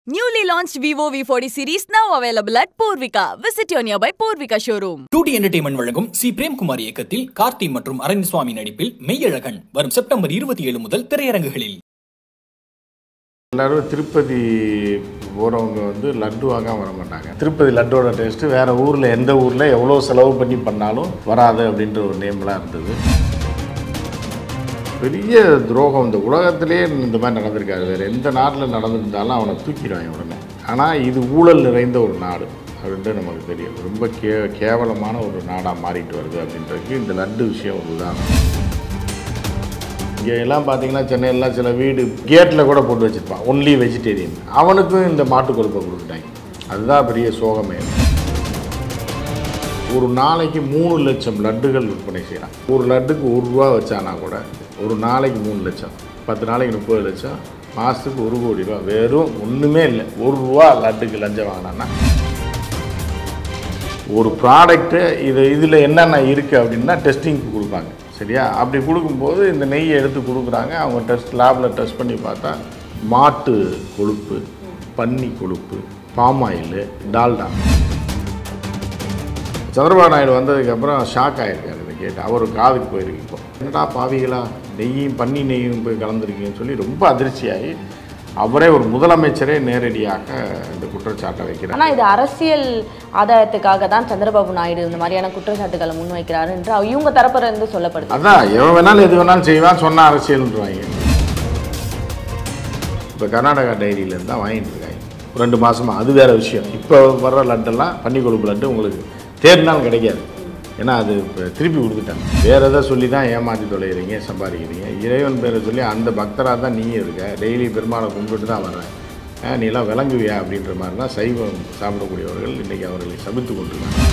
Newly launched Vivo V40 series now available at Purvika. Visit your nearby Purvika showroom. Two D entertainment வழங்கும் C Premkumar இயக்கத்தில் கார்த்தி மற்றும் அரவிந்த் நடிப்பில் மெய்யழகன் வரும் September இருபத்தி ஏழு முதல் திரையரங்குகளில் எல்லாரும் திருப்பதி போகிறவங்க வந்து லட்டு வாங்காம வர மாட்டாங்க திருப்பதி லட்டோட டேஸ்ட்டு வேறு ஊரில் எந்த ஊரில் எவ்வளோ செலவு பண்ணி பண்ணாலும் வராது அப்படின்ற ஒரு நேம்லாம் இருந்தது பெரிய துரோகம் இந்த உலகத்திலே இந்த மாதிரி நடந்திருக்காது வேறு எந்த நாட்டில் நடந்திருந்தாலும் அவனை தூக்கிடுவாங்க உடனே ஆனால் இது ஊழல் நிறைந்த ஒரு நாடு அப்படின்ட்டு நமக்கு தெரியும் ரொம்ப கே கேவலமான ஒரு நாடாக மாறிட்டு வருது அப்படின்றதுக்கு இந்த லட்டு விஷயம் ஒரு உதாரணம் இங்கே எல்லாம் பார்த்தீங்கன்னா சென்னையெல்லாம் சில வீடு கேட்டில் கூட போட்டு வச்சுருப்பான் ஒன்லி வெஜிடேரியன் அவனுக்கும் இந்த மாட்டு கொழுப்பை கொடுத்துட்டாங்க அதுதான் பெரிய சோகமே ஒரு நாளைக்கு மூணு லட்சம் லட்டுகள் விற்பனை செய்கிறான் ஒரு லட்டுக்கு ஒரு ரூபா வச்சானா கூட ஒரு நாளைக்கு மூணு லட்சம் பத்து நாளைக்கு முப்பது லட்சம் மாதத்துக்கு ஒரு கோடி ரூபா வெறும் ஒன்றுமே இல்லை ஒரு ரூபா லட்டுக்கு லஞ்சம் வாங்கினான்னா ஒரு ப்ராடக்ட்டு இது இதில் என்னென்ன இருக்குது அப்படின்னா டெஸ்டிங்க்கு கொடுப்பாங்க சரியா அப்படி கொடுக்கும்போது இந்த நெய்யை எடுத்து கொடுக்குறாங்க அவங்க டெஸ்ட் லேபில் டெஸ்ட் பண்ணி பார்த்தா மாட்டு கொழுப்பு பன்னி கொழுப்பு பாம் ஆயில் டால்டா சந்திரபாபு நாயுடு வந்ததுக்கப்புறம் ஷாக் ஆகிருக்காரு இதை கேட்டு அவர் காதுக்கு போயிருக்கு இப்போ என்னடா பாவிகளா நெய்யும் பன்னி நெய்யும் போய் கலந்துருக்கீங்கன்னு சொல்லி ரொம்ப அதிர்ச்சியாகி அவரே ஒரு முதலமைச்சரே நேரடியாக இந்த குற்றச்சாட்டை வைக்கிறார் ஆனா இது அரசியல் ஆதாயத்துக்காக தான் சந்திரபாபு நாயுடு இந்த மாதிரியான குற்றச்சாட்டுகளை முன்வைக்கிறாரு என்று இவங்க தரப்புல இருந்து சொல்லப்படுது அதான் எவன் வேணாலும் எது வேணாலும் செய்வான் சொன்ன அரசியல்ன்றவாங்க இப்போ கர்நாடகா டைரியிலேருந்து தான் வாங்கிட்டு இருக்காங்க ஒரு ரெண்டு மாசமா அது வேற விஷயம் இப்போ வர்ற லட்டெல்லாம் பன்னி கொழுப்பு லட்டு உங்களுக்கு தேடினாலும் கிடைக்காது ஏன்னா அது இப்போ திருப்பி கொடுத்துட்டாங்க வேற எதை சொல்லி தான் ஏமாற்றி தொலைகிறீங்க சம்பாதிக்கிறீங்க இறைவன் பேரை சொல்லி அந்த பக்தராக தான் நீயும் இருக்க டெய்லி பெருமாளை கும்பிட்டு தான் வர்றேன் ஆ, நீ எல்லாம் விளங்குவியா அப்படின்ற மாதிரி தான் சைவம் சாப்பிடக்கூடியவர்கள் இன்றைக்கி அவர்களை சபித்து கொண்டிருக்காங்க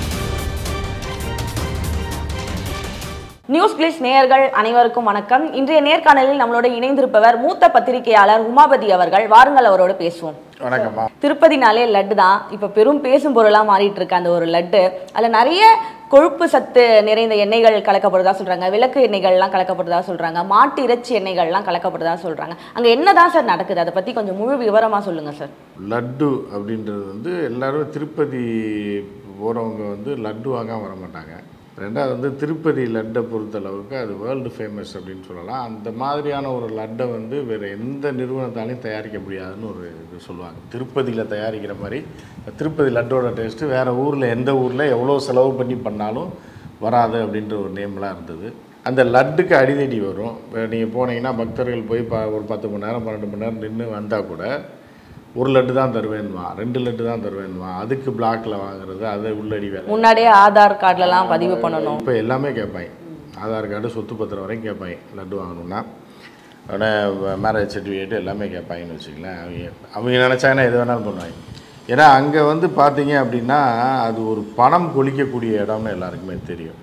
நியூஸ் கிளிஸ் நேயர்கள் அனைவருக்கும் வணக்கம் இன்றைய நேர்காணலில் நம்மளோட இணைந்திருப்பவர் மூத்த பத்திரிகையாளர் உமாபதி அவர்கள் வாருங்கள் அவரோட பேசுவோம் வணக்கம்மா திருப்பதினாலே லட்டு தான் இப்போ பெரும் பேசும் பொருளாக மாறிட்டு இருக்கு அந்த ஒரு லட்டு அதில் நிறைய கொழுப்பு சத்து நிறைந்த எண்ணெய்கள் கலக்கப்படுதா சொல்றாங்க விளக்கு எண்ணெய்கள்லாம் கலக்கப்படுதா சொல்றாங்க மாட்டு இறைச்சி எண்ணெய்கள்லாம் கலக்கப்படுதா சொல்றாங்க அங்க என்னதான் சார் நடக்குது அதை பத்தி கொஞ்சம் முழு விவரமா சொல்லுங்க சார் லட்டு அப்படின்றது வந்து எல்லாரும் திருப்பதி போகிறவங்க வந்து லட்டு வாங்காம வர மாட்டாங்க ரெண்டாவது வந்து திருப்பதி லட்டை பொறுத்தளவுக்கு அது வேர்ல்டு ஃபேமஸ் அப்படின்னு சொல்லலாம் அந்த மாதிரியான ஒரு லட்டை வந்து வேறு எந்த நிறுவனத்தாலையும் தயாரிக்க முடியாதுன்னு ஒரு இது சொல்லுவாங்க திருப்பதியில் தயாரிக்கிற மாதிரி திருப்பதி லட்டோட டேஸ்ட்டு வேறு ஊரில் எந்த ஊரில் எவ்வளோ செலவு பண்ணி பண்ணாலும் வராது அப்படின்ற ஒரு நேம்லாம் இருந்தது அந்த லட்டுக்கு அடிதடி வரும் நீங்கள் போனீங்கன்னா பக்தர்கள் போய் ப ஒரு பத்து மணி நேரம் பன்னெண்டு மணி நேரம் நின்று வந்தால் கூட ஒரு லட்டு தான் தருவேன்மா ரெண்டு லட்டு தான் தருவேன்மா அதுக்கு பிளாக்ல வாங்குறது அதை உள்ளடி வேலை முன்னாடியே ஆதார் கார்டுலலாம் பதிவு பண்ணணும் இப்போ எல்லாமே கேட்பாங்க ஆதார் கார்டு சொத்து பத்திரம் வரைக்கும் கேட்பாங்க லட்டு வாங்கணும்னா உடனே மேரேஜ் சர்டிஃபிகேட் எல்லாமே கேட்பாங்கன்னு வச்சுங்களேன் அவங்க அவங்க நினச்சாங்கன்னா எது வேணாலும் பண்ணுவாங்க ஏன்னா அங்கே வந்து பார்த்தீங்க அப்படின்னா அது ஒரு பணம் கொளிக்கக்கூடிய இடம்னு எல்லாருக்குமே தெரியும்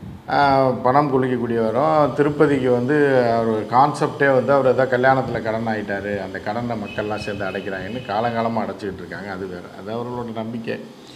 ஆஹ் பணம் கொளிக்கக்கூடிய இடம் திருப்பதிக்கு வந்து அவர் கான்செப்டே வந்து அவர் ஏதோ கல்யாணத்தில் கடன் ஆகிட்டாரு அந்த கடனை மக்கள்லாம் சேர்ந்து அடைக்கிறாங்கன்னு காலங்காலமாக அடைச்சிக்கிட்டு இருக்காங்க அது வேறு அது அவர்களோட நம்பிக்கை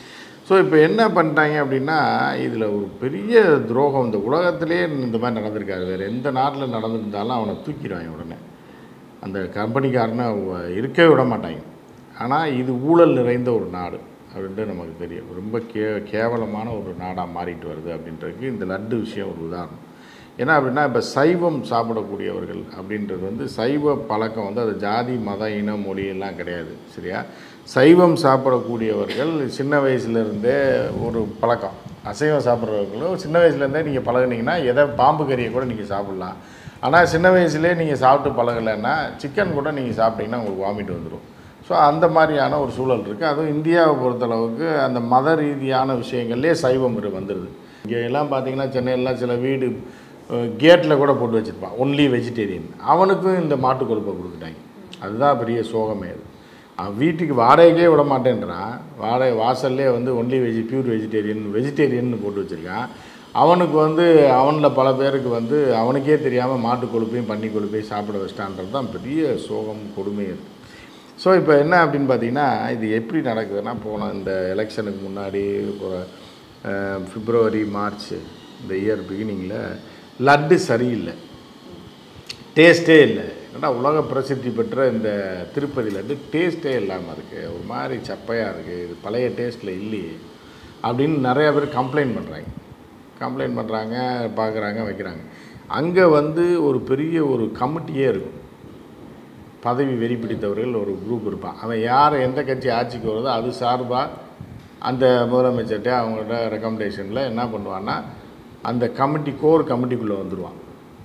ஸோ இப்போ என்ன பண்ணிட்டாங்க அப்படின்னா இதில் ஒரு பெரிய துரோகம் இந்த உலகத்திலே இந்த மாதிரி நடந்திருக்காது வேறு எந்த நாட்டில் நடந்திருந்தாலும் அவனை தூக்கிடுவாங்க உடனே அந்த கம்பெனிக்காரனை வ- இருக்கவே விட மாட்டாங்க ஆனால் இது ஊழல் நிறைந்த ஒரு நாடு அப்படின்ட்டு நமக்கு தெரியும் ரொம்ப கே கேவலமான ஒரு நாடாக மாறிட்டு வருது அப்படின்றதுக்கு இந்த லட்டு விஷயம் ஒரு உதாரணம் ஏன்னா அப்படின்னா இப்போ சைவம் சாப்பிடக்கூடியவர்கள் அப்படின்றது வந்து சைவ பழக்கம் வந்து அது ஜாதி மத இன மொழி எல்லாம் கிடையாது சரியா சைவம் சாப்பிடக்கூடியவர்கள் சின்ன வயசுலேருந்தே ஒரு பழக்கம் அசைவம் சாப்பிட்றவர்களும் சின்ன வயசுலேருந்தே நீங்கள் பழகுனீங்கன்னா எதை பாம்பு கறியை கூட நீங்கள் சாப்பிட்லாம் ஆனால் சின்ன வயசுலேயே நீங்கள் சாப்பிட்டு பழகலைன்னா சிக்கன் கூட நீங்கள் சாப்பிட்டீங்கன்னா உங்களுக்கு வாமிட் வந்துடும் ஸோ அந்த மாதிரியான ஒரு சூழல் இருக்குது அதுவும் இந்தியாவை பொறுத்தளவுக்கு அந்த மத ரீதியான விஷயங்கள்லேயே சைவம் இரு- வந்துடுது இங்கே எல்லாம் பார்த்தீங்கன்னா சென்னையெல்லாம் சில வீடு கேட்டில் கூட போட்டு வச்சுருப்பான் ஒன்லி வெஜிடேரியன் அவனுக்கும் இந்த மாட்டு கொழுப்பை கொடுத்துட்டாங்க அதுதான் பெரிய சோகமே அது அவன் வீட்டுக்கு வாடகைக்கே விட மாட்டேன்றான் வாடகை வாசல்லே வந்து only veggie pure vegetarian vegetarian போட்டு வச்சுருக்கான் அவனுக்கு வந்து அவனில் பல பேருக்கு வந்து அவனுக்கே தெரியாமல் மாட்டு கொழுப்பையும் பன்னி கொழுப்பையும் சாப்பிட வச்சிட்டான்றது தான் பெரிய சோகம் கொடுமை அது ஸோ இப்போ என்ன அப்படின்னு பார்த்தீங்கன்னா இது எப்படி நடக்குதுன்னா போன இந்த எலெக்ஷனுக்கு முன்னாடி ஒரு அஹ், பிப்ரவரி மார்ச் இந்த இயர் பிகினிங்கில் லட்டு சரியில்லை டேஸ்ட்டே இல்லை ஏன்னா உலக பிரசித்தி பெற்ற இந்த திருப்பதி லட்டு டேஸ்ட்டே இல்லாமல் இருக்குது ஒரு மாதிரி சப்பையாக இருக்குது இது பழைய டேஸ்ட்டில் இல்லையே அப்படின்னு நிறையா பேர் கம்ப்ளைண்ட் பண்ணுறாங்க கம்ப்ளைண்ட் பண்ணுறாங்க பார்க்குறாங்க வைக்கிறாங்க அங்கே வந்து ஒரு பெரிய ஒரு கமிட்டியே இருக்கும் பதவி வெறி பிடித்தவர்கள் ஒரு குரூப் இருப்பான் அவன் யார் எந்த கட்சி ஆட்சிக்கு வருதோ அது சார்பாக அந்த முதலமைச்சர்கிட்ட அவங்கள்ட்ட ரெக்கமெண்டேஷனில் என்ன பண்ணுவான்னா அந்த கமிட்டி கோர் கமிட்டிக்குள்ளே வந்துடுவான்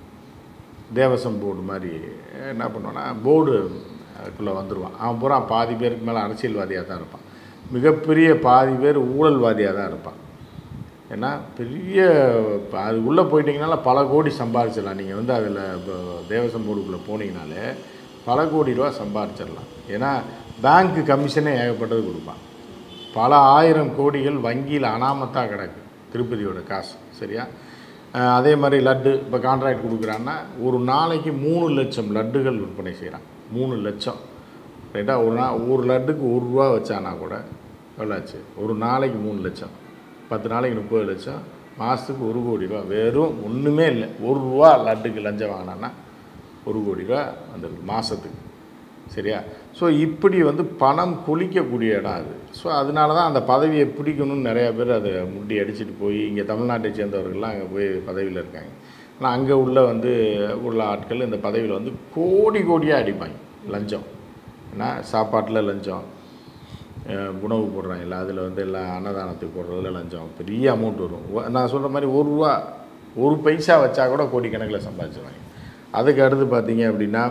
தேவசம் போர்டு மாதிரி என்ன பண்ணுவான்னா போர்டு அதுக்குள்ளே வந்துடுவான் அவன் பூரா பாதி பேருக்கு மேலே அரசியல்வாதியாக தான் இருப்பான் மிகப்பெரிய பாதி பேர் ஊழல்வாதியாக தான் இருப்பான் ஏன்னா பெரிய இப்ப அது உள்ளே போயிட்டீங்கனால பல கோடி சம்பாதிச்சிடலாம் நீங்கள் வந்து அதில் இப்போ தேவசம் போர்டுக்குள்ளே போனீங்கனாலே பல கோடி ரூபா சம்பாதிச்சிடலாம் ஏன்னா பேங்க்கு கமிஷனே ஏகப்பட்டது கொடுப்பான் பல ஆயிரம் கோடிகள் வங்கியில் அனாமத்தாக கிடக்கு திருப்பதியோட காசு சரியா அஹ் அதே மாதிரி லட்டு இப்போ கான்ட்ராக்ட் கொடுக்குறான்னா ஒரு நாளைக்கு மூணு லட்சம் லட்டுகள் விற்பனை செய்கிறான் மூணு லட்சம் ரைட்டா ஒரு நா ஒரு லட்டுக்கு ஒரு ரூபா வச்சானா கூட எவ்வளோ ஆச்சு ஒரு நாளைக்கு மூணு லட்சம் பத்து நாளைக்கு முப்பது லட்சம் மாதத்துக்கு ஒரு கோடி ரூபா வெறும் ஒன்றுமே இல்லை ஒரு ரூபா லட்டுக்கு லஞ்சம் வாங்கினான்னா ஒரு கோடி ரூபா வந்துருக்கு மாதத்துக்கு சரியா ஸோ இப்படி வந்து பணம் கொளிக்கக்கூடிய இடம் அது ஸோ அதனால தான் அந்த பதவியை பிடிக்கணும்னு நிறையா பேர் அதை முட்டி அடிச்சுட்டு போய் இங்கே தமிழ்நாட்டை சேர்ந்தவர்கள்லாம் அங்கே போய் பதவியில் இருக்காங்க ஆனால் அங்கே உள்ள வந்து உள்ள ஆட்கள் இந்த பதவியில் வந்து கோடி கோடியாக அடிப்பாங்க லஞ்சம் ஏன்னா சாப்பாட்டில் லஞ்சம் அஹ் உணவு போடுறாங்கல்ல அதில் வந்து எல்லாம் அன்னதானத்துக்கு போடுறதுல லஞ்சம் பெரிய அமௌண்ட் வரும் ஒ- நான் சொல்கிற மாதிரி ஒரு ரூபா ஒரு பைசா வச்சா கூட கோடிக்கணக்கில் சம்பாதிச்சிருவாங்க அதுக்கு அடுத்து பார்த்தீங்க அப்படின்னா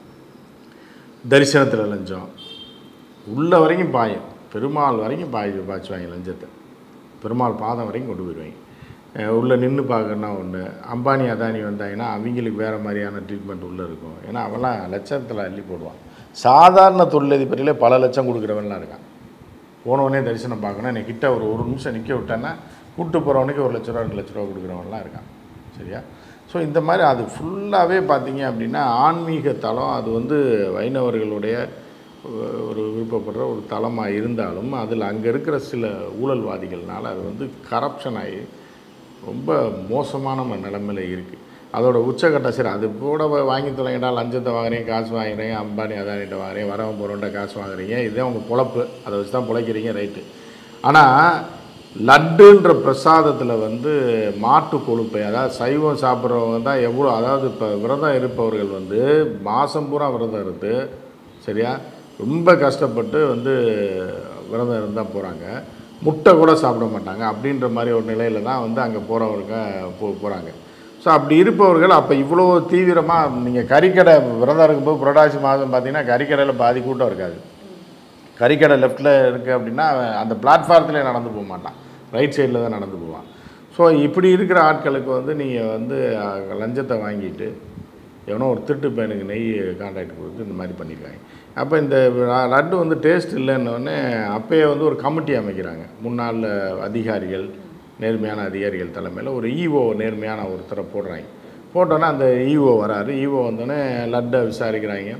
தரிசனத்தில் லஞ்சம் உள்ள வரைக்கும் பாயும் பெருமாள் வரைக்கும் பாய் பாய்ச்சுவாங்க லஞ்சத்தை பெருமாள் பாதம் வரைக்கும் கொண்டு போயிடுவாங்க அஹ் உள்ள நின்று பார்க்கணுன்னா ஒன்று அம்பானி அதானி வந்தாங்கன்னா அவங்களுக்கு வேறு மாதிரியான ட்ரீட்மெண்ட் உள்ளே இருக்கும் ஏன்னா அவன்லாம் லட்சத்தில் அள்ளி போடுவான் சாதாரண தொழிலதிபரிலே பல லட்சம் கொடுக்குறவன்லாம் இருக்கான் போனவனே தரிசனம் பார்க்கணும் என்னை கிட்ட ஒரு ஒரு நிமிஷம் நிற்க விட்டேன்னா கூட்டு போகிறவனுக்கு ஒரு லட்ச ரூபா ரெண்டு லட்ச ரூபா கொடுக்குறவன்லாம் இருக்கான் சரியா ஸோ இந்த மாதிரி அது ஃபுல்லாகவே பார்த்தீங்க அப்படின்னா ஆன்மீக தலம் அது வந்து வைணவர்களுடைய ஒ- ஒரு விருப்பப்படுற ஒரு தலமாக இருந்தாலும் அதில் அங்கே இருக்கிற சில ஊழல்வாதிகள்னால அது வந்து கரப்ஷன் ஆகி ரொம்ப மோசமான ம- நிலைமையில இருக்குது அதோட உச்சக்கட்ட சரி அது கூட வா- வாங்கி தொலைங்கடா லஞ்சத்தை வாங்குறீங்க காசு வாங்குறீங்க அம்பானி அதானிட்ட வாங்குறீங்க வரவன் போகிறவன்ட்ட காசு வாங்குறீங்க இதுதான் உங்கள் பொழப்பு அதை வச்சு தான் பிழைக்கிறீங்க ரைட்டு ஆனால் லட்டுன்ற பிரசாதத்தில் வந்து மாட்டு கொழுப்பை அதாவது சைவம் சாப்பிட்றவங்க தான் எவ்வளோ அதாவது இப்போ விரதம் இருப்பவர்கள் வந்து மாதம் பூரா விரதம் இருந்து சரியா ரொம்ப கஷ்டப்பட்டு வந்து விரதம் இருந்தால் போகிறாங்க முட்டை கூட சாப்பிட மாட்டாங்க அப்படின்ற மாதிரி ஒரு நிலையில தான் வந்து அங்கே போகிறவங்க போ போகிறாங்க ஸோ அப்படி இருப்பவர்கள் அப்போ இவ்வளோ தீவிரமாக நீங்கள் கறிக்கடை விரதம் இருக்கும்போது புரட்டாசி மாதம் பார்த்தீங்கன்னா கறிக்கடையில் பாதி கூட்டம் இருக்காது கறிக்கடை லெஃப்ட்டில் இருக்குது அப்படின்னா அவன் அந்த பிளாட்ஃபாரத்துலேயே நடந்து போக மாட்டான் ரைட் சைடில் தான் நடந்து போவான் ஸோ இப்படி இருக்கிற ஆட்களுக்கு வந்து நீங்கள் வந்து அஹ், லஞ்சத்தை வாங்கிட்டு எவனோ ஒரு திருட்டு பையனுக்கு நெய் கான்ட்ராக்ட் கொடுத்து இந்த மாதிரி பண்ணியிருக்காங்க அப்போ இந்த ல- லட்டு வந்து டேஸ்ட் இல்லைன்னொடனே அப்பயே வந்து ஒரு கமிட்டி அமைக்கிறாங்க முன்னாள் அதிகாரிகள் நேர்மையான அதிகாரிகள் தலைமையில் ஒரு ஈஓ நேர்மையான ஒருத்தரை போடுறாங்க போட்டோன்னே அந்த ஈஓ வராரு ஈஓ வந்தோடனே லட்டை விசாரிக்கிறாங்க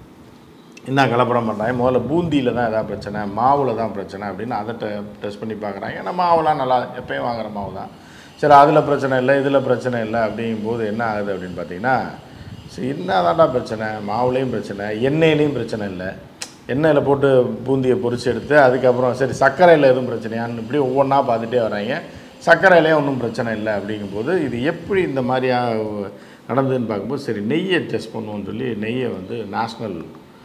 என்ன கலப்படம் பண்ணுறாங்க முதல்ல பூந்தியில் தான் எதாவது பிரச்சனை மாவில் தான் பிரச்சனை அப்படின்னு அதை டெ டெஸ்ட் பண்ணி பார்க்குறாங்க ஏன்னா மாவுலாம் நல்லா எப்பயும் வாங்குற மாவு தான் சரி அதில் பிரச்சனை இல்லை இதில் பிரச்சனை இல்லை அப்படிங்கும்போது என்ன ஆகுது அப்படின்னு பார்த்தீங்கன்னா சரி என்னதான்டா பிரச்சனை மாவுலேயும் பிரச்சனை எண்ணெயிலையும் பிரச்சனை இல்லை எண்ணெயில் போட்டு பூந்தியை பொரிச்சு எடுத்து அதுக்கப்புறம் சரி சர்க்கரையில் எதுவும் பிரச்சனையான்னு இப்படி ஒவ்வொன்றா பார்த்துட்டே வராங்க சர்க்கரையிலையும் ஒன்றும் பிரச்சனை இல்லை அப்படிங்கும்போது இது எப்படி இந்த மாதிரியா நடந்ததுன்னு பார்க்கும்போது சரி நெய்யை டெஸ்ட் பண்ணுவோம்னு சொல்லி நெய்யை வந்து நேஷ்னல்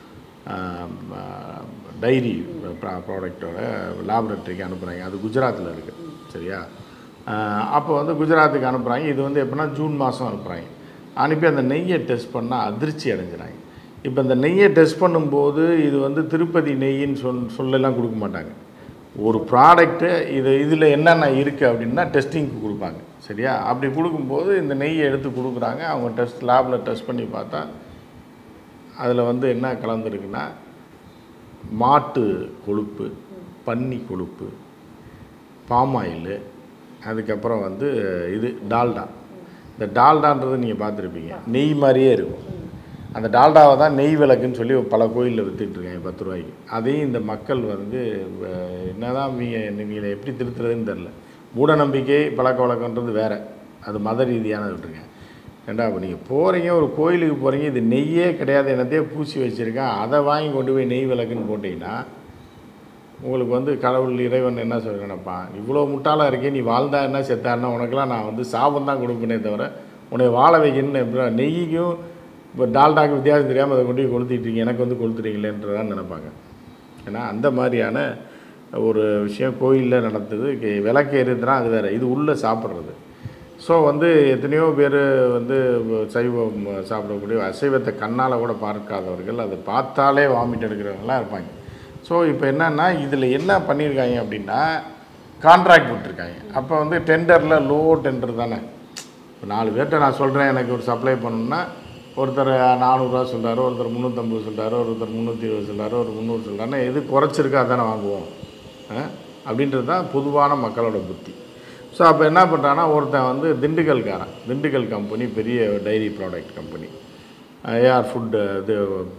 டைரி ப்ராடக்டோட லேபரேட்டரிக்கு அனுப்புகிறாங்க அது குஜராத்தில் இருக்குது சரியா ஆஹ் அப்போ வந்து குஜராத்துக்கு அனுப்புகிறாங்க இது வந்து எப்படின்னா ஜூன் மாதம் அனுப்புகிறாங்க அனுப்பி அந்த நெய்யை டெஸ்ட் பண்ணால் அதிர்ச்சி அடைஞ்சிறாங்க இப்போ இந்த நெய்யை டெஸ்ட் பண்ணும்போது இது வந்து திருப்பதி நெய்யின்னு சொல் சொல்லலாம் கொடுக்க மாட்டாங்க ஒரு ப்ராடக்ட்டு இது இதில் என்னென்ன இருக்குது அப்படின்னா டெஸ்டிங்க்கு கொடுப்பாங்க சரியா அப்படி கொடுக்கும்போது இந்த நெய்யை எடுத்து கொடுக்குறாங்க அவங்க டெஸ்ட் லேபில் டெஸ்ட் பண்ணி பார்த்தா அதில் வந்து என்ன கலந்துருக்குன்னா மாட்டு கொழுப்பு பன்னி கொழுப்பு பாம் ஆயில் அதுக்கப்புறம் வந்து இது டால்டா இந்த டால்டான்றது நீங்கள் பார்த்துருப்பீங்க நெய் மாதிரியே இருக்கும் அந்த டால்டாவை தான் நெய் விளக்குன்னு சொல்லி பல கோயிலில் விற்றுட்ருக்காங்க பத்து ரூபாய்க்கு அதையும் இந்த மக்கள் வந்து என்ன தான் நீங்கள் எப்படி திருத்துறதுன்னு தெரில மூட நம்பிக்கை பழக்க வழக்கன்றது வேறு அது மத ரீதியானது விட்டுருங்க ஏண்டா இப்போ நீங்கள் போகிறீங்க ஒரு கோயிலுக்கு போகிறீங்க இது நெய்யே கிடையாது என்னத்தையே பூசி வச்சுருக்கேன் அதை வாங்கி கொண்டு போய் நெய் விளக்குன்னு போட்டிங்கன்னா உங்களுக்கு வந்து கடவுள் இறைவன் என்ன சொல்ல நினைப்பான் இவ்வளோ முட்டாளாக இருக்கே நீ வாழ்ந்தா என்ன செத்தான்னா உனக்கெல்லாம் நான் வந்து சாபம் தான் கொடுப்பேனே தவிர உன்னை வாழ வைக்கணும்னு எப்படி நெய்யும் இப்போ டால்டாக்கு வித்தியாசம் தெரியாமல் அதை கொண்டு போய் கொளுத்திட்டீங்க எனக்கு வந்து கொளுத்துறீங்களேன்றதான் நினைப்பாங்க ஏன்னா அந்த மாதிரியான ஒரு விஷயம் கோயிலில் நடந்தது கே- விளக்கு எரியுதுன்னா அது வேறு இது உள்ளே சாப்பிட்றது ஸோ வந்து எத்தனையோ பேர் வந்து சைவம் சாப்பிடக்கூடிய அசைவத்தை கண்ணால் கூட பார்க்காதவர்கள் அதை பார்த்தாலே வாமிட் எடுக்கிறவங்களாம் இருப்பாங்க ஸோ இப்போ என்னன்னா இதில் என்ன பண்ணியிருக்காங்க அப்படின்னா கான்ட்ராக்ட் விட்டுருக்காங்க அப்போ வந்து டெண்டரில் லோ டெண்டர் தானே இப்போ நாலு பேர்கிட்ட நான் சொல்கிறேன் எனக்கு ஒரு சப்ளை பண்ணணும்னா ஒருத்தர் நானூறுரூவா சொல்கிறாரு ஒருத்தர் முந்நூற்றம்பது சொல்கிறாரு ஒருத்தர் முந்நூற்றி இருபது சொல்கிறாரு ஒரு முந்நூறு சொல்கிறாருன்னா எது குறைச்சிருக்கா அதானே வாங்குவோம் ஆ? அப்படின்றது தான் பொதுவான மக்களோட புத்தி ஸோ அப்போ என்ன பண்ணுறான்னா ஒருத்தன் வந்து திண்டுக்கல்காரன் திண்டுக்கல் கம்பெனி பெரிய dairy product company AR food இது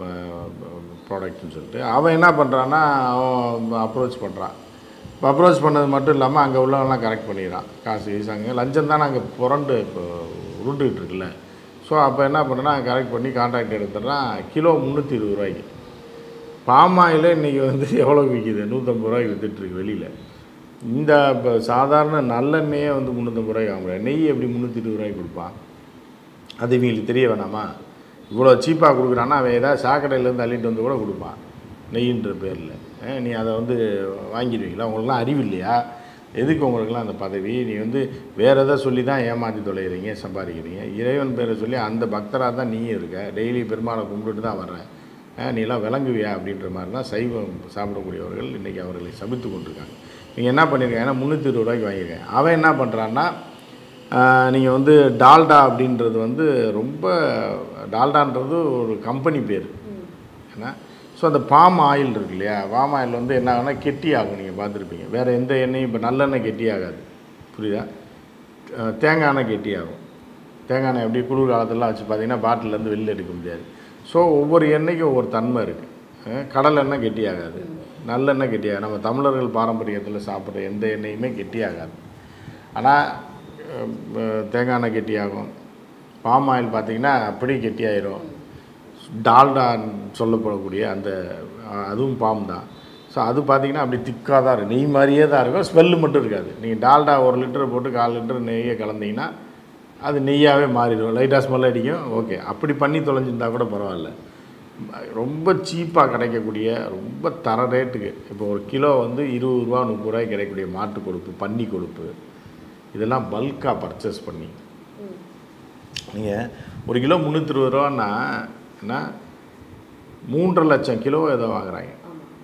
ப்ராடக்ட்னு சொல்லிட்டு அவன் என்ன பண்ணுறான்னா அவன் அப்ரோச் பண்ணுறான் இப்போ அப்ரோச் பண்ணது மட்டும் இல்லாமல் அங்கே உள்ளவங்கலாம் கரெக்ட் பண்ணிடுறான் காசு கீசு அங்கே லஞ்சம் தானே அங்கே புரண்டு இப்போ உருண்டுகிட்டு இருக்குல்ல ஸோ அப்போ என்ன பண்ணுறேன்னா கரெக்ட் பண்ணி கான்ட்ராக்ட் எடுத்துடுறான் கிலோ முந்நூற்றி இருபது ரூபாய்க்கு பாமாயில் இன்றைக்கி வந்து எவ்வளோ விற்கிது நூற்றம்பது ரூபாய்க்கு விற்றுட்ருக்கு வெளியில் இந்த இப்போ சாதாரண நல்லெண்ணெயே வந்து முந்நூற்றம்பது ரூபாய்க்கு வாங்க முடியாது நெய் எப்படி முந்நூற்றி இருபது ரூபாய்க்கு கொடுப்பான் அது இவங்களுக்கு தெரிய வேணாமா இவ்வளோ சீப்பாக கொடுக்குறான்னா அவன் ஏதாவது சாக்கடையிலேருந்து அள்ளிட்டு வந்து கூட கொடுப்பான் நெய்ன்ற பேரில் நீ அதை வந்து வாங்கிடுவீங்களா உங்களுக்குலாம் அறிவு இல்லையா எதுக்கு உங்களுக்குலாம் அந்த பதவி நீ வந்து வேறு எதை சொல்லி தான் ஏமாற்றி தொலைகிறீங்க சம்பாதிக்கிறீங்க இறைவன் பேரை சொல்லி அந்த பக்தராக தான் நீயும் இருக்க டெய்லி பெருமாளை கும்பிட்டுட்டு தான் வர்றேன் நீ எல்லாம் விளங்குவியா அப்படின்ற மாதிரி தான் சைவம் சாப்பிடக்கூடியவர்கள் இன்றைக்கி அவர்களை சபித்து கொண்டிருக்காங்க நீங்கள் என்ன பண்ணியிருக்காங்கன்னா முந்நூற்றி இருபது ரூபாய்க்கு வாங்கியிருக்கேன் அவன் என்ன பண்ணுறான்னா நீங்கள் வந்து டால்டா அப்படின்றது வந்து ரொம்ப டால்டான்றது ஒரு கம்பெனி பேர் ஏன்னா ஸோ அந்த பாம் ஆயில் இருக்கு இல்லையா பாம் ஆயில் வந்து என்ன ஆகும்னா கெட்டி ஆகும் நீங்கள் பார்த்துருப்பீங்க வேறு எந்த எண்ணெயும் இப்போ நல்லெண்ணெய் கெட்டி ஆகாது புரியுதா அஹ் தேங்காய் எண்ணெய் கெட்டி ஆகும் தேங்காய் எண்ணெய் எப்படி குளிர் காலத்துலலாம் வச்சு பார்த்தீங்கன்னா பாட்டிலேருந்து வெளில எடுக்க முடியாது ஸோ ஒவ்வொரு எண்ணெய்க்கும் ஒவ்வொரு தன்மை இருக்குது கடல் எண்ணெய் கெட்டி ஆகாது நல்லெண்ணெய் கெட்டி ஆகாது நம்ம தமிழர்கள் பாரம்பரியத்தில் சாப்பிட்ற எந்த எண்ணெயுமே கெட்டி ஆகாது ஆனால் தேங்காய் எண்ணெய் கெட்டி ஆகும் பாம் ஆயில் பார்த்தீங்கன்னா அப்படியே கெட்டி ஆயிரும் டால்டா சொல்லப்படக்கூடிய அந்த அஹ், அதுவும் பாம் தான் ஸோ அது பார்த்தீங்கன்னா அப்படி திக்காக தான் இருக்கும் நெய் மாதிரியே தான் இருக்கும் ஸ்மெல்லு மட்டும் இருக்காது நீங்கள் டால்டா ஒரு லிட்டர் போட்டு கால் லிட்டர் நெய்யை கலந்தீங்கன்னா அது நெய்யாகவே மாறிடும் லைட்டாக ஸ்மெல் அடிக்கும் ஓகே அப்படி பண்ணி தொலைஞ்சிருந்தா கூட பரவாயில்ல ரொம்ப சீப்பாக கிடைக்கக்கூடிய ரொம்ப தர ரேட்டுக்கு இப்போ ஒரு கிலோ வந்து இருபது ரூபா முப்பது ரூபாய்க்கு கிடைக்கக்கூடிய மாட்டு கொழுப்பு பன்னி கொழுப்பு இதெல்லாம் பல்காக பர்ச்சேஸ் பண்ணி நீங்கள் ஒரு கிலோ முந்நூற்றி இருபது ரூபான்னா என்ன மூன்றரை லட்சம் கிலோ ஏதோ வாங்குறாங்க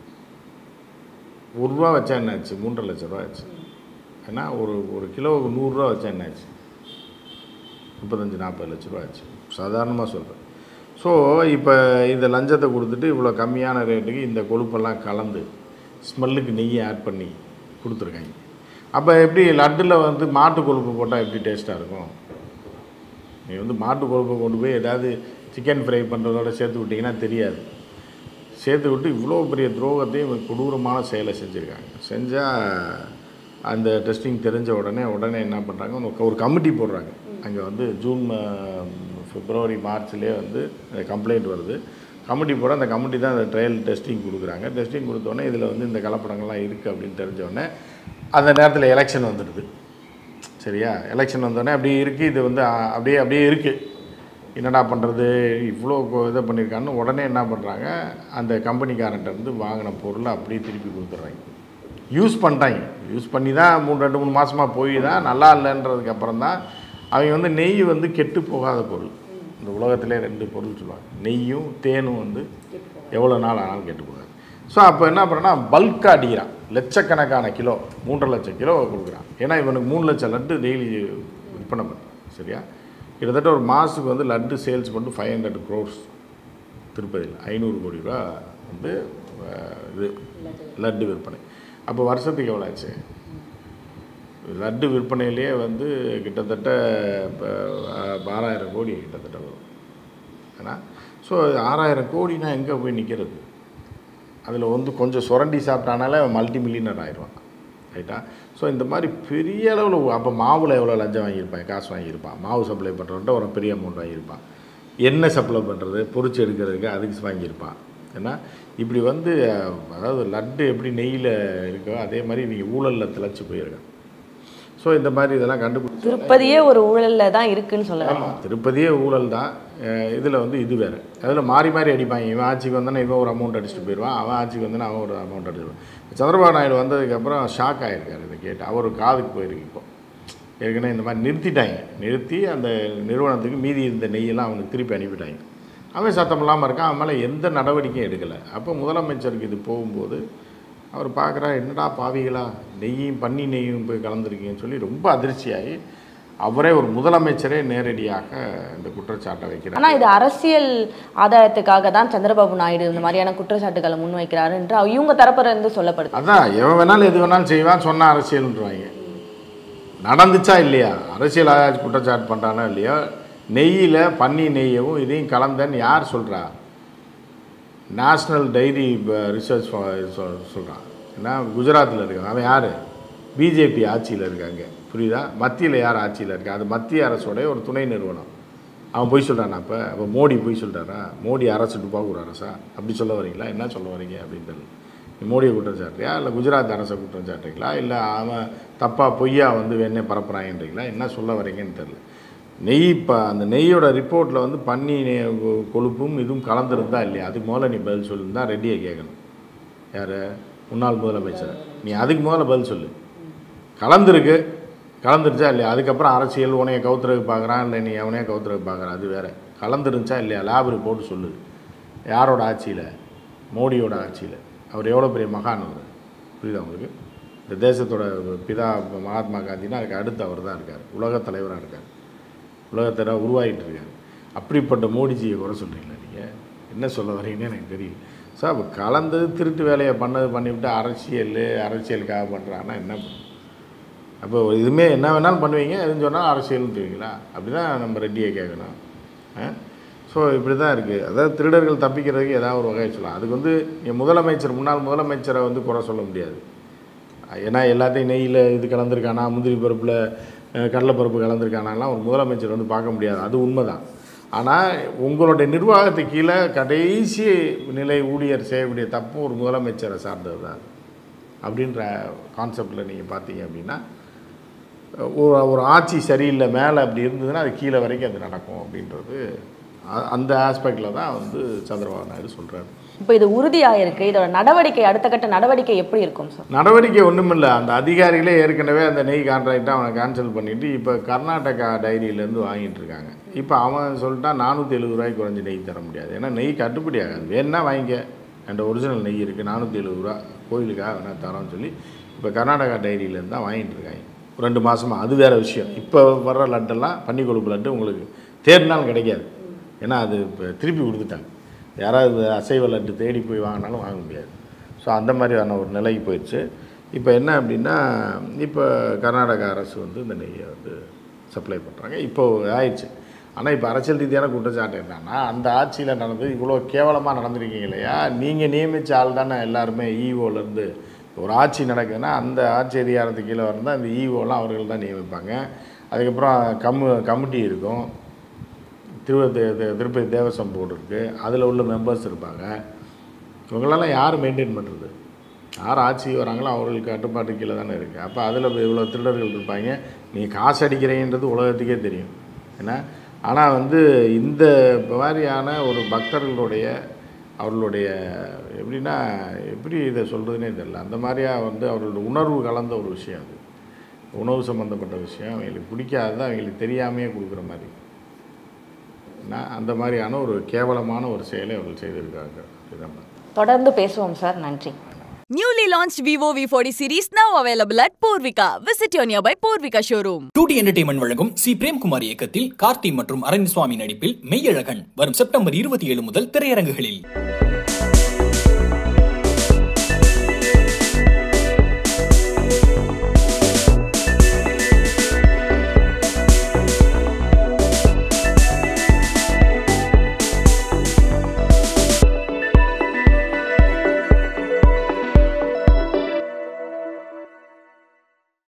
ஒரு ரூபா வச்சா என்ன ஆச்சு மூன்றரை லட்சம் ரூபா ஆச்சு ஏன்னா ஒரு ஒரு கிலோவுக்கு நூறுரூவா வச்சா என்ன ஆச்சு முப்பத்தஞ்சு நாற்பது லட்ச ரூபா ஆச்சு சாதாரணமாக சொல்கிறேன் ஸோ இப்போ இந்த லஞ்சத்தை கொடுத்துட்டு இவ்வளோ கம்மியான ரேட்டுக்கு இந்த கொழுப்பெல்லாம் கலந்து ஸ்மெல்லுக்கு நெய்யை ஆட் பண்ணி கொடுத்துருக்காங்க அப்போ எப்படி லட்டில் வந்து மாட்டு கொழுப்பு போட்டால் எப்படி டேஸ்ட்டாக இருக்கும் நீ வந்து மாட்டு கொழுப்பை கொண்டு போய் ஏதாவது சிக்கன் ஃப்ரை பண்ணுறதோட சேர்த்து விட்டிங்கன்னா தெரியாது சேர்த்து விட்டு இவ்வளோ பெரிய துரோகத்தையும் இவங்க கொடூரமான செயலை செஞ்சுருக்காங்க செஞ்சால் அந்த டெஸ்டிங் தெரிஞ்ச உடனே உடனே என்ன பண்ணுறாங்க ஒரு கமிட்டி போடுறாங்க அங்கே வந்து ஜூன் அஹ், பிப்ரவரி மார்ச்லேயே வந்து கம்ப்ளைண்ட் வருது கமிட்டி போட அந்த கமிட்டி தான் அந்த ட்ரையல் டெஸ்டிங் கொடுக்குறாங்க டெஸ்டிங் கொடுத்தோடனே இதில் வந்து இந்த கலப்படங்கள்லாம் இருக்குது அப்படின்னு தெரிஞ்ச உடனே அந்த நேரத்தில் எலெக்ஷன் வந்துடுது சரியா எலெக்ஷன் வந்தோடனே அப்படியே இருக்குது இது வந்து அ, அப்படியே அப்படியே இருக்குது என்னடா பண்ணுறது இவ்வளோ கொ- இதை பண்ணியிருக்கான்னு உடனே என்ன பண்ணுறாங்க அந்த கம்பெனிக்காரன்ட்ட இருந்து வாங்கின பொருளை அப்படியே திருப்பி கொடுத்துட்றாங்க யூஸ் பண்ணிட்டாங்க யூஸ் பண்ணி தான் மூணு ரெண்டு மூணு மாதமாக போய் தான் நல்லா இல்லைன்றதுக்கு அப்புறம் தான் அவங்க வந்து நெய் வந்து கெட்டு போகாத பொருள் இந்த உலகத்திலே ரெண்டு பொருள் சொல்லுவாங்க நெய்யும் தேனும் வந்து எவ்வளோ நாள் ஆனாலும் கெட்டு போகாது ஸோ அப்போ என்ன பண்ணுறேன்னா பல்காக அடிக்கிறான் லட்சக்கணக்கான கிலோ மூன்றரை லட்சம் கிலோ கொடுக்குறான் ஏன்னா இவனுக்கு மூணு லட்சம் லட்டு டெய்லி விற்பனை பண்ணுறான் சரியா கிட்டத்தட்ட ஒரு மாதத்துக்கு வந்து லட்டு சேல்ஸ் பண்ணிட்டு ஃபைவ் ஹண்ட்ரட் க்ரோர்ஸ் திருப்பதியில் ஐநூறு கோடி ரூபா வந்து அஹ், இது லட்டு விற்பனை அப்போ வருஷத்துக்கு எவ்வளோ ஆச்சு லட்டு விற்பனையிலேயே வந்து கிட்டத்தட்ட இப்போ ஆறாயிரம் கோடி கிட்டத்தட்ட வரும் ஏன்னா ஸோ ஆறாயிரம் கோடினா எங்கே போய் நிற்கிறது அதில் வந்து கொஞ்சம் சுரண்டி சாப்பிட்டானாலே மல்டி மில்லியனர் ஆயிடுவான் ரைட்டா ஸோ இந்த மாதிரி பெரிய அளவில் அப்போ மாவில் எவ்வளோ லஞ்சம் வாங்கியிருப்பான் காசு வாங்கியிருப்பான் மாவு சப்ளை பண்ணுறவன்ட்ட ஒரு பெரிய அமௌண்ட் வாங்கியிருப்பான் எண்ணெய் சப்ளை பண்ணுறது பொரிச்சு எடுக்கிறதுக்கு அதுக்கு வாங்கியிருப்பான் ஏன்னா இப்படி வந்து அஹ், அதாவது லட்டு எப்படி நெய்யில் இருக்கோ அதே மாதிரி நீங்கள் ஊழலில் திளைச்சி போயிருக்கேன் ஸோ இந்த மாதிரி இதெல்லாம் கண்டுபிடிச்சி திருப்பதியே ஒரு ஊழல்ல தான் இருக்குன்னு சொல்லலாம் ஆமாம் திருப்பதியே ஊழல் தான் இதில் வந்து இது வேறு அதில் மாறி மாறி அடிப்பாங்க இவன் ஆட்சிக்கு வந்தானே இவன் ஒரு அமௌண்ட் அடிச்சுட்டு போயிடுவான் அவன் ஆட்சிக்கு வந்தானே அவன் ஒரு அமௌண்ட் அடிச்சுடுவான் சந்திரபாபு நாயுடு வந்ததுக்கப்புறம் ஷாக் ஆகிருக்காரு இதை கேட்டு அவர் காதுக்கு போயிருக்கு இப்போ ஏற்கனவே இந்த மாதிரி நிறுத்திட்டாங்க நிறுத்தி அந்த நிறுவனத்துக்கு மீதி இருந்த நெய்யெல்லாம் அவனுக்கு திருப்பி அனுப்பிட்டாங்க அவன் சத்தம் இல்லாமல் இருக்கான் அவன் மேலே எந்த நடவடிக்கையும் எடுக்கலை அப்போ முதலமைச்சருக்கு இது போகும்போது அவர் பார்க்குறா என்னடா பாவிகளா நெய்யும் பன்னி நெய்யும் போய் கலந்துருக்கீங்கன்னு சொல்லி ரொம்ப அதிர்ச்சியாகி அவரே ஒரு முதலமைச்சரே நேரடியாக இந்த குற்றச்சாட்டை வைக்கிறார் ஆனா இது அரசியல் ஆதாயத்துக்காக தான் சந்திரபாபு நாயுடு இந்த மாதிரியான குற்றச்சாட்டுகளை முன்வைக்கிறாரு என்று இவங்க தரப்புல இருந்து சொல்லப்படுது அதான் எவன் வேணாலும் எது வேணாலும் செய்வான் சொன்ன அரசியல்ன்றாங்க நடந்துச்சா இல்லையா அரசியல் ஆராய்ச்சி குற்றச்சாட்டு பண்ணுறானா இல்லையா நெய்யில் பன்னி நெய்யவும் இதையும் கலந்தன்னு யார் சொல்கிறா நேஷ்னல் டைரி ரிசர்ச் சொல்கிறான் ஏன்னா குஜராத்தில் இருக்கான் அவன் யார் பிஜேபி ஆட்சியில் இருக்காங்க புரியுதா மத்தியில் யார் ஆட்சியில் இருக்கா அது மத்திய அரசோடைய ஒரு துணை நிறுவனம் அவன் போய் சொல்கிறானா அப்போ அப்போ மோடி போய் சொல்கிறாரா மோடி அரசு துப்பாக்கூர் அரசா அப்படி சொல்ல வரீங்களா என்ன சொல்ல வரீங்க அப்படின்னு தெரியல நீ மோடியை குற்றம் சாட்டுறியா இல்லை குஜராத் அரசை குற்றம் சாட்டுறீங்களா இல்லை அவன் தப்பாக பொய்யா வந்து வேணே பரப்புறாங்கன்றீங்களா என்ன சொல்ல வரீங்கன்னு தெரியல நெய் இப்போ அந்த நெய்யோட ரிப்போர்ட்டில் வந்து பன்னி நெய் கொ- கொழுப்பும் இதுவும் கலந்துருந்தா இல்லையா அதுக்கு முதல்ல நீ பதில் சொல்லுன்னு தான் ரெட்டியை கேட்கணும் யார் முன்னாள் முதலமைச்சர் நீ அதுக்கு முதல்ல பதில் சொல்லு கலந்துருக்கு கலந்துருச்சா இல்லையா அதுக்கப்புறம் அரசியல் உனைய கவுத்துறதுக்கு பார்க்குறான் இல்லை நீ எவனையே கவுத்துறதுக்கு பார்க்குறான் அது வேற கலந்துருந்துச்சா இல்லையா லேப் ரிப்போர்ட் சொல்லு யாரோட ஆட்சியில் மோடியோட ஆட்சியில் அவர் எவ்வளோ பெரிய மகான் அவர் புரியுதா உங்களுக்கு இந்த தேசத்தோட பிதா மகாத்மா காந்தினா அதுக்கு அடுத்து அவர் தான் இருக்கார் உலகத் தலைவராக இருக்கார் உலகத்தை உருவாகிட்டு இருக்காரு அப்படிப்பட்ட மோடிஜியை குறை சொல்கிறீங்களா நீங்கள் என்ன சொல்ல வரீங்கன்னு எனக்கு தெரியல சார் அப்போ கலந்தது திருட்டு வேலையை பண்ணது பண்ணிவிட்டு அரசியல் அரசியலுக்காக பண்ணுறாங்கன்னா என்ன பண்ணும் அப்போ இதுவுமே என்ன வேணாலும் பண்ணுவீங்க எதுன்னு சொன்னால் அரசியல்ன்றீங்களா அப்படி தான் நம்ம ரெட்டியை கேட்கணும் ஸோ இப்படி தான் இருக்குது அதாவது திருடர்கள் தப்பிக்கிறதுக்கு ஏதாவது ஒரு வகையை சொல்லலாம் அதுக்கு வந்து என் முதலமைச்சர் முன்னாள் முதலமைச்சரை வந்து குறை சொல்ல முடியாது ஏன்னா எல்லாத்தையும் நெய்யில் இது கலந்துருக்கானா முந்திரி பருப்பில் அஹ், கடலைப்பருப்பு கலந்துருக்கானாலாம் ஒரு முதலமைச்சர் வந்து பார்க்க முடியாது அது உண்மைதான் ஆனால் உங்களுடைய நிர்வாகத்துக்கு கீழே கடைசி நிலை ஊழியர் செய்யக்கூடிய தப்பும் ஒரு முதலமைச்சரை சார்ந்தது தான் அப்படின்ற கான்செப்டில் நீங்கள் பார்த்தீங்க அப்படின்னா ஒரு ஒரு ஆட்சி சரியில்லை மேலே அப்படி இருந்ததுன்னா அது கீழே வரைக்கும் அது நடக்கும் அப்படின்றது அ- அந்த ஆஸ்பெக்டில் தான் வந்து சந்திரபாபு நாயுடு சொல்கிறாரு இப்போ இது உறுதியாயிருக்கு இதோட நடவடிக்கை அடுத்த கட்ட நடவடிக்கை எப்படி இருக்கும் சார் நடவடிக்கை ஒன்றுமில்ல அந்த அதிகாரிகளே ஏற்கனவே அந்த நெய் கான்ட்ராக்டை அவனை கேன்சல் பண்ணிவிட்டு இப்போ கர்நாடகா டைரியிலேருந்து வாங்கிட்டு இருக்காங்க இப்போ அவன் சொல்லிட்டான் நானூற்றி எழுபது ரூபாய்க்கு குறைஞ்சி நெய் தர முடியாது ஏன்னா நெய் கட்டுப்படி ஆகாது வேணா வாங்கிக்க என்கிட்ட ஒரிஜினல் நெய் இருக்குது நானூற்றி எழுபது ரூபா கோயிலுக்காக வேணா தரோன்னு சொல்லி இப்போ கர்நாடகா டைரியிலேருந்து தான் வாங்கிட்டு இருக்காங்க ஒரு ரெண்டு மாதமாக அது வேறு விஷயம் இப்போ வர்ற லட்டெல்லாம் பன்னி கொழுப்பு லட்டு உங்களுக்கு தேடினாலும் கிடைக்காது ஏன்னா அது இப்போ திருப்பி கொடுத்துட்டாங்க யாராவது அசைவ லட்டு தேடி போய் வாங்கினாலும் வாங்க முடியாது ஸோ அந்த மாதிரியான ஒரு நிலைக்கு போயிடுச்சு இப்போ என்ன அப்படின்னா இப்போ கர்நாடகா அரசு வந்து இந்த நெய்யை வந்து சப்ளை பண்ணுறாங்க இப்போ ஆயிடுச்சு ஆனால் இப்போ அரசியல் ரீதியான குற்றச்சாட்டு என்னன்னா அந்த ஆட்சியில் நடந்தது இவ்வளோ கேவலமாக நடந்திருக்கீங்க இல்லையா நீங்கள் நியமித்த ஆள் தானே எல்லாருமே ஈஓலேருந்து ஒரு ஆட்சி நடக்குதுன்னா அந்த ஆட்சி அதிகாரத்துக்கு கீழே இருந்தால் இந்த ஈஓலாம் அவர்கள் தான் நியமிப்பாங்க அதுக்கப்புறம் கம்மு கமிட்டி இருக்கும் திரு தி- தி- திருப்பதி தேவசம் போர்டு இருக்குது அதில் உள்ள மெம்பர்ஸ் இருப்பாங்க இவங்களெல்லாம் யார் மெயின்டைன் பண்ணுறது யார் ஆட்சி வராங்களோ அவர்களுக்கு கட்டுப்பாட்டு கீழே தானே இருக்குது அப்போ அதில் இவ்வளோ திருடர்கள் இருப்பாங்க நீ காசு அடிக்கிறீன்றது உலகத்துக்கே தெரியும் ஏன்னா ஆனால் வந்து இந்த மாதிரியான ஒரு பக்தர்களுடைய அவர்களுடைய எப்படின்னா எப்படி இதை சொல்கிறதுனே தெரியல அந்த மாதிரியா வந்து அவர்களோட உணர்வு கலந்த ஒரு விஷயம் அது உணவு சம்மந்தப்பட்ட விஷயம் அவங்களுக்கு பிடிக்காதது அவங்களுக்கு தெரியாமையே கொடுக்குற மாதிரி நான் அந்த மாதிரியான ஒரு கேவலமான ஒரு செயலை அவர்கள் செய்திருக்காங்க இதுதான் தொடர்ந்து பேசுவோம் சார் நன்றி Newly launched Vivo V40 series now available at Purvika. Visit your nearby Purvika showroom. Two D entertainment வழங்கும் சி பிரேம்குமார் இயக்கத்தில் கார்த்தி மற்றும் அரவிந்த் சுவாமி நடிப்பில் மெய்யழகன் வரும் செப்டம்பர் இருபத்தி ஏழு முதல் திரையரங்குகளில்